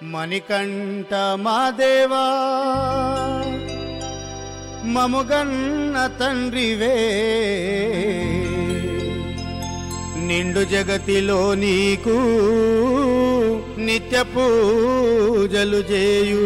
మణికంఠ మాదేవా మముగన్న తండ్రివే నిండు జగతిలో నీకు నిత్య పూజలు చేయు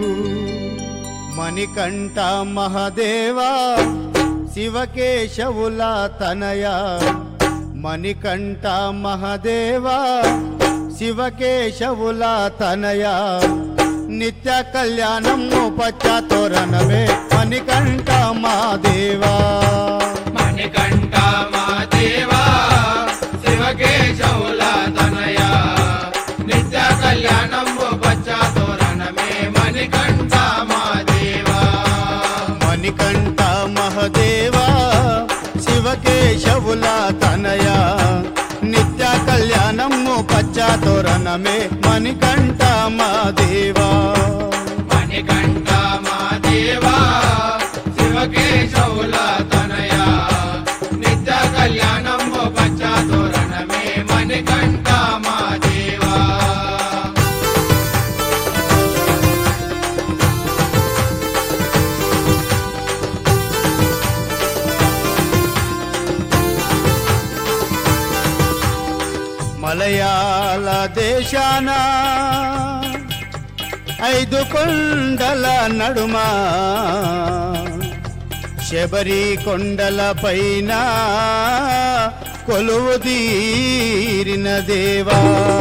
మణికంఠ మహదేవా శివకేశవుల తనయ మణికంఠ మహదేవా శివకేశవుల తనయ నిత్య కళ్యాణము పచ్చతోరణమే మణికంఠ మాదేవా మణికంఠ మా దేవా శివకేశవుల తనయ నిత్య కళ్యాణము పచ్చ తోరణమే మణికంఠ మా దేవా మణికంఠ మహదేవా శివకేశవుల తనయ నిత్య కళ్యాణము పచ్చతోరణమే మణికంఠ మాదేవా మణికంఠ మా దేవా శివకేశవుల తనయ నిత్య కళ్యాణము పచ్చ తోరణమే మణికంఠ మా దేవా మలయాళ దేశాన ఐదు కొండల నడుమ శబరి కొండల పైన కొలువు తీరిన దేవా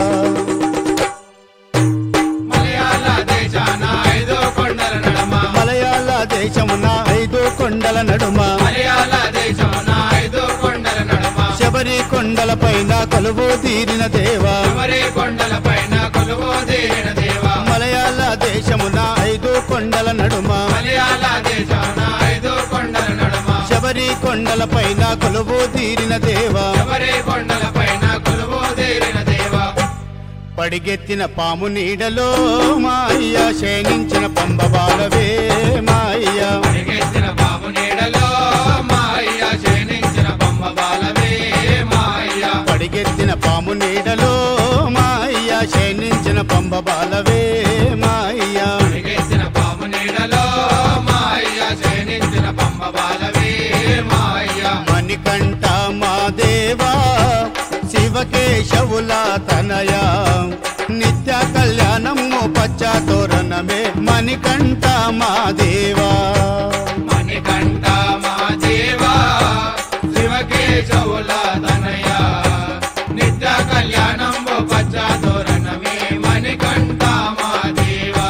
మలయాళ దేశాన ఐదో కొండల నడమ మలయాళ దేశమున ఐదు కొండల నడుమ మలయాళ దేశమున ఐదో కొండల నడమ శబరి కొండల పైన కొలువు తీరిన దేవా ఎవరి కొండల పైన కొలువో దేన దేవా మలయాళ దేశమున ఐదు కొండల నడుమ మలయాళ దేశాన ఐదో కొండల నడమ శబరి కొండల పైన కొలువు తీరిన దేవా ఎవరి కొండల పైన కొలువో దేన దేవా పడిగెత్తిన పాము నీడలో మాయ్య శయనించిన పంబబాలవే మాయ్య పరిగెత్తిన బాబు నీడలో మాయ శయనించిన బొమ్మ బాలవే మాయ పడిగెత్తిన పాము నీడలో మాయ్య శయనించిన పంబబాలవే మాయ్య పరిగెత్తిన బాబు నీడలో మాయ శయనించిన బొమ్మ బాలవే మాయ మణికంఠ మా దేవా శివకేశవుల తనయ నిత్య కళ్యాణము పచ్చతోరణమే మణికంఠ మా దేవా మణికంఠ మా దేవా శివకేశవుల తనయ నిత్య కళ్యాణం పచ్చ తోరణమే మణికంఠ మా దేవా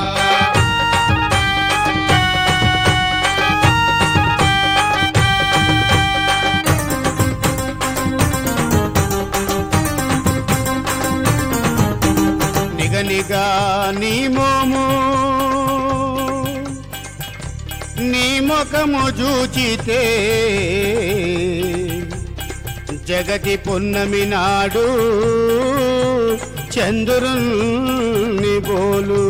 నిగనిగా నీ మోము నీ ముఖము చూచితే జగతి పున్నమి నాడు చంద్రుని బోలు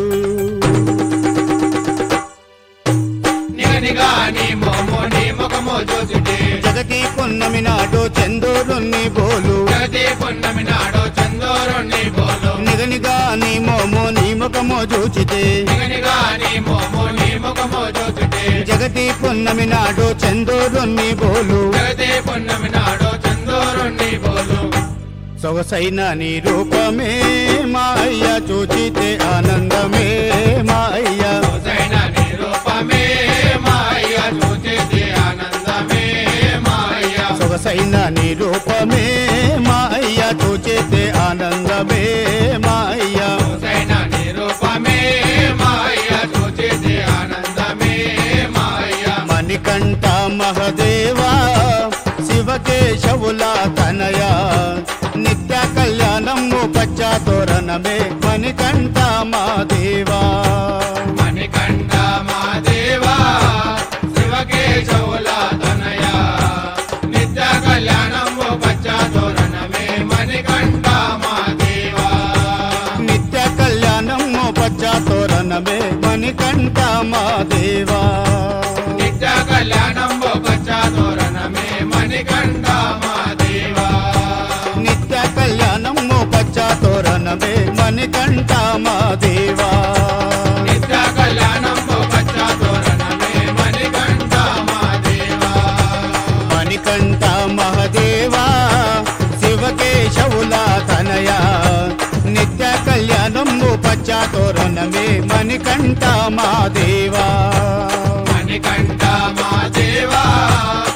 నిగనిగా నీ మోము నీ ముఖము చూచుటే జగతి పున్నమి నాడు చంద్రుని బోలు జగతి పున్నమి నాడు చందోరుణ్ణి బోలు నిగనిగా నీ మోము నీ ముఖము చూచితే నిగనిగా నీ మోము నీ ముఖము చూచుటే జగతి పున్నమి నాడు చంద్రుని బోలు జగతి పున్నమి నాడు చందోరుణ్ణి బోలు సొగసైన నీ రూపమే మాయ చూచితే ఆనందమే మాయ సొసైన నీ రూపమే మాయ చూచేది ఆనందమే మాయ సొగసైన నీ రూపమే మాయ చూచితే ఆనందమే మాయ సొసైన నీ రూపమే మాయ చూచేది ఆనందమే మాయ మణికంఠ మహదేవా శివకేశవుల తనయ నిత్య కళ్యాణము పచ్చతోరణమే మణికంఠ మాదేవా మణికంఠ మా దేవా శివకేశవుల తనయ నిత్య కళ్యాణము పచ్చ తోరణమే మణికంఠ మా దేవా నిత్య కళ్యాణము పచ్చతోరణమే మణికంఠ మాదేవా నిత్య కళ్యాణము పచ్చ తోరణమే మణికంఠ మా దేవా నిత్య కళ్యాణము పచ్చతోరణమే మణికంఠ మాదేవా మచ్చా తోరణమే మణికంఠ మా దేవా మణికంఠ మా దేవా